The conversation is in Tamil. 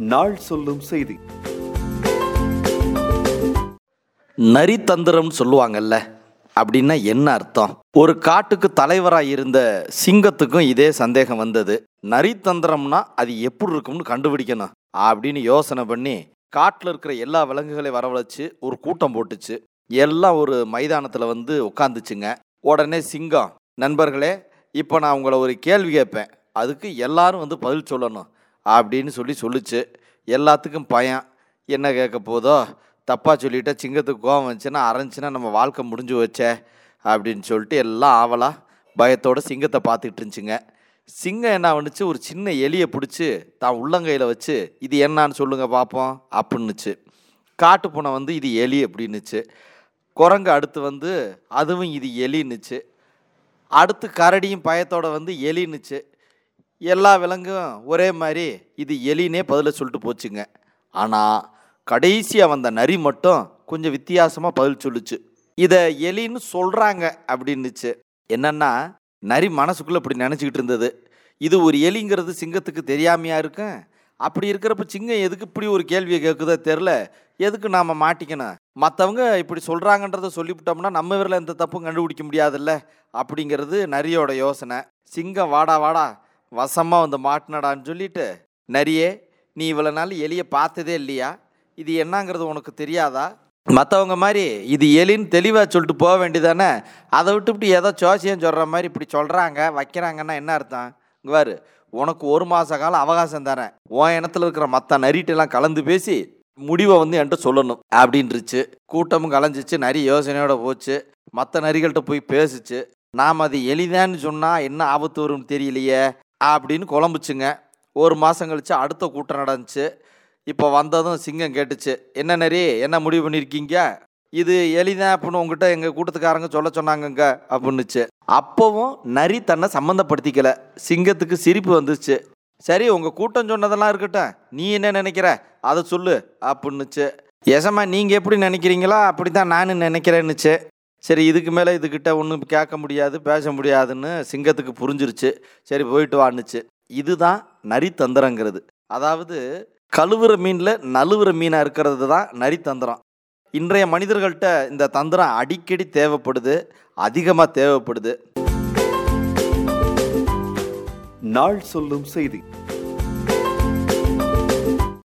நாள் சொல்லும் செய்தி நரித்தந்திரம் சொல்லுவாங்கல்ல அப்படின்னா என்ன அர்த்தம் ஒரு காட்டுக்கு தலைவராக இருந்த சிங்கத்துக்கும் இதே சந்தேகம் வந்தது நரித்தந்திரம்னா அது எப்படி இருக்கும்னு கண்டுபிடிக்கணும் அப்படின்னு யோசனை பண்ணி காட்டில் இருக்கிற எல்லா விலங்குகளையும் வரவழைச்சு ஒரு கூட்டம் போட்டுச்சு எல்லாம் ஒரு மைதானத்தில் வந்து உட்காந்துச்சுங்க உடனே சிங்கம் நண்பர்களே இப்போ நான் உங்களை ஒரு கேள்வி கேட்பேன் அதுக்கு எல்லாரும் வந்து பதில் சொல்லணும் அப்படின்னு சொல்லி சொல்லுச்சு எல்லாத்துக்கும் பயம் என்ன கேட்க போதோ தப்பாக சொல்லிட்டா சிங்கத்துக்கு கோவம் வந்துச்சுன்னா அரைஞ்சுன்னா நம்ம வாழ்க்கை முடிஞ்சு வச்சே அப்படின்னு சொல்லிட்டு எல்லாம் ஆவலாக பயத்தோட சிங்கத்தை பார்த்துக்கிட்டு இருந்துச்சுங்க சிங்கம் என்ன பண்ணுச்சு ஒரு சின்ன எலியை பிடிச்சி தான் உள்ளங்கையில் வச்சு இது என்னான்னு சொல்லுங்க பார்ப்போம் அப்படின்னுச்சு காட்டு பூனை வந்து இது எலி அப்படின்னுச்சு குரங்கு அடுத்து வந்து அதுவும் இது எலின்னுச்சு அடுத்து கரடியும் பயத்தோட வந்து எலின்னுச்சு எல்லா விலங்கும் ஒரே மாதிரி இது எலினே பதில சொல்லிட்டு போச்சுங்க ஆனால் கடைசியாக வந்த நரி மட்டும் கொஞ்சம் வித்தியாசமாக பதில் சொல்லுச்சு இதை எலின்னு சொல்கிறாங்க அப்படின்னுச்சு என்னன்னா நரி மனசுக்குள்ளே இப்படி நினச்சிக்கிட்டு இருந்தது இது ஒரு எலிங்கிறது சிங்கத்துக்கு தெரியாமையா இருக்கும் அப்படி இருக்கிறப்ப சிங்கம் எதுக்கு இப்படி ஒரு கேள்வியை கேட்குதோ தெரில எதுக்கு நாம் மாட்டிக்கணும் மற்றவங்க இப்படி சொல்கிறாங்கன்றத சொல்லிவிட்டோம்னா நம்ம வீரில் எந்த தப்பும் கண்டுபிடிக்க முடியாதுல்ல அப்படிங்கிறது நரியோட யோசனை சிங்கம் வாடா வாடா வசமாக வந்து மாட்டினடான்னு சொல்லிட்டு நரியே நீ இவ்வளோ நாள் எலியை பார்த்ததே இல்லையா இது என்னங்கிறது உனக்கு தெரியாதா மற்றவங்க மாதிரி இது எலின்னு தெளிவாக சொல்லிட்டு போக வேண்டியதானே அதை விட்டு இப்படி ஏதோ ஜோசியம் சொல்கிற மாதிரி இப்படி சொல்கிறாங்க வைக்கிறாங்கன்னா என்ன அர்த்தம் இங்க பாரு உனக்கு ஒரு மாத காலம் அவகாசம் தரேன் உன் இனத்துல இருக்கிற மற்ற நரிட்டெல்லாம் கலந்து பேசி முடிவை வந்து என்கிட்ட சொல்லணும் அப்படின்ருச்சு கூட்டமும் கலைஞ்சிச்சு நரி யோசனையோட போச்சு மற்ற நரிகள்கிட்ட போய் பேசுச்சு நாம் அது எளிதான்னு சொன்னால் என்ன ஆபத்து வரும்னு தெரியலையே அப்படின்னு குழம்புச்சுங்க ஒரு மாதம் கழிச்சு அடுத்த கூட்டம் நடந்துச்சு இப்போ வந்ததும் சிங்கம் கேட்டுச்சு என்ன நரி என்ன முடிவு பண்ணியிருக்கீங்க இது எளிதான் அப்படின்னு உங்ககிட்ட எங்கள் கூட்டத்துக்காரங்க சொல்ல சொன்னாங்கங்க அப்படின்னுச்சு அப்போவும் நரி தன்னை சம்மந்தப்படுத்திக்கல சிங்கத்துக்கு சிரிப்பு வந்துச்சு சரி உங்கள் கூட்டம் சொன்னதெல்லாம் இருக்கட்டும் நீ என்ன நினைக்கிற அதை சொல்லு அப்படின்னுச்சு எசமா நீங்கள் எப்படி நினைக்கிறீங்களோ அப்படி தான் நானும் நினைக்கிறேன்னுச்சு சரி இதுக்கு மேலே இதுக்கிட்ட ஒன்றும் கேட்க முடியாது பேச முடியாதுன்னு சிங்கத்துக்கு புரிஞ்சிருச்சு சரி போயிட்டு வான்னுச்சு இதுதான் நரித்தந்திரங்கிறது அதாவது கழுவுற மீனில் நழுவுற மீனாக இருக்கிறது தான் நரித்தந்திரம் இன்றைய மனிதர்கள்ட்ட இந்த தந்திரம் அடிக்கடி தேவைப்படுது அதிகமாக தேவைப்படுது நாள் சொல்லும் செய்தி